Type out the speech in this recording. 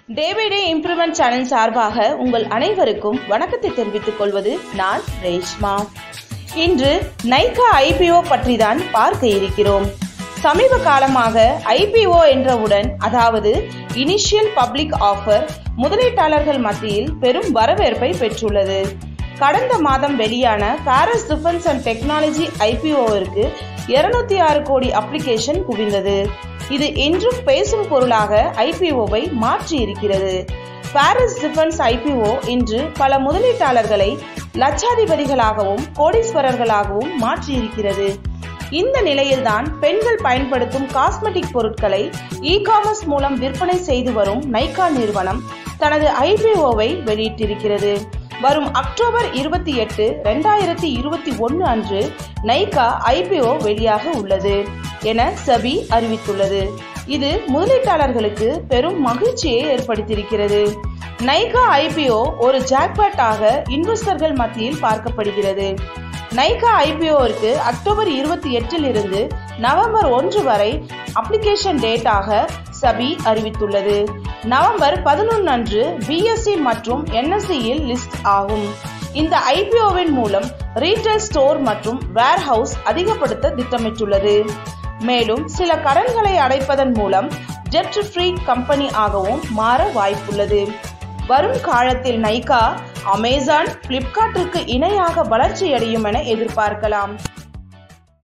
day by day improvement channel சார்பாக உங்கள் அனைவருக்கும் வணக்கத்தை தெரிவித்துக் கொள்வது நான் ரேஷ்மா இன்று நைகா ஐபிஓ பற்றி தான் பார்க்க இருக்கிறோம் சமீப காலமாக ஐபிஓ என்றவுடன் அதாவது இனிஷியல் பப்ளிக் ஆஃபர் முதலீட்டாளர்கள் மத்தியில் பெரும் வரவேற்பை பெற்றுள்ளது கடந்த மாதம் வெளியான பாரிஸ் டிஃபென்ஸ் அண்ட் டெக்னாலஜி ஐபிஓவிற்கு இருநூத்தி ஆறு கோடி அப்ளிகேஷன் குவிந்தது இது இன்றும் பேசும் பொருளாக ஐபிஓவை மாற்றி இருக்கிறது பாரிஸ் டிஃபென்ஸ் ஐபிஓ இன்று பல முதலீட்டாளர்களை லட்சாதிபதிகளாகவும் கோடீஸ்வரர்களாகவும் மாற்றியிருக்கிறது இந்த நிலையில்தான் பெண்கள் பயன்படுத்தும் காஸ்மெட்டிக் பொருட்களை இ காமர்ஸ் மூலம் விற்பனை செய்து வரும் நைகா நிறுவனம் தனது ஐபிஓவை வெளியிட்டிருக்கிறது வரும் அக்டோபர் இருபத்தி எட்டு ரெண்டாயிரத்தி இருபத்தி ஒன்று அன்று நைகா ஐபிஓ வெளியாக உள்ளது என சபி அறிவித்துள்ளது இது முதலீட்டாளர்களுக்கு பெரும் மகிழ்ச்சியை ஏற்படுத்தியிருக்கிறது நைகா ஐபிஓ ஒரு ஜாக்பாட்டாக இன்வெஸ்டர்கள் மத்தியில் பார்க்கப்படுகிறது நைகா ஐபிஓவிற்கு அக்டோபர் இருபத்தி எட்டில் இருந்து நவம்பர் ஒன்று வரை அப்ளிகேஷன் டேட்டாக சபி அறிவித்துள்ளது நவம்பர் பதினொன்று அன்று பிஎஸ்சி மற்றும் என்எஸ்சியில் லிஸ்ட் ஆகும் இந்த ஐபிஓவின் மூலம் ரீட்டைல் ஸ்டோர் மற்றும் வேர் ஹவுஸ் அதிகப்படுத்த திட்டமிட்டுள்ளது மேலும் சில கடன்களை அடைப்பதன் மூலம் டெட் ஃப்ரீ கம்பெனி ஆகவும் மாற வாய்ப்புள்ளது வரும் காலத்தில் நைகா அமேசான் பிளிப்கார்ட்டிற்கு இணையாக வளர்ச்சியடையும் என எதிர்பார்க்கலாம்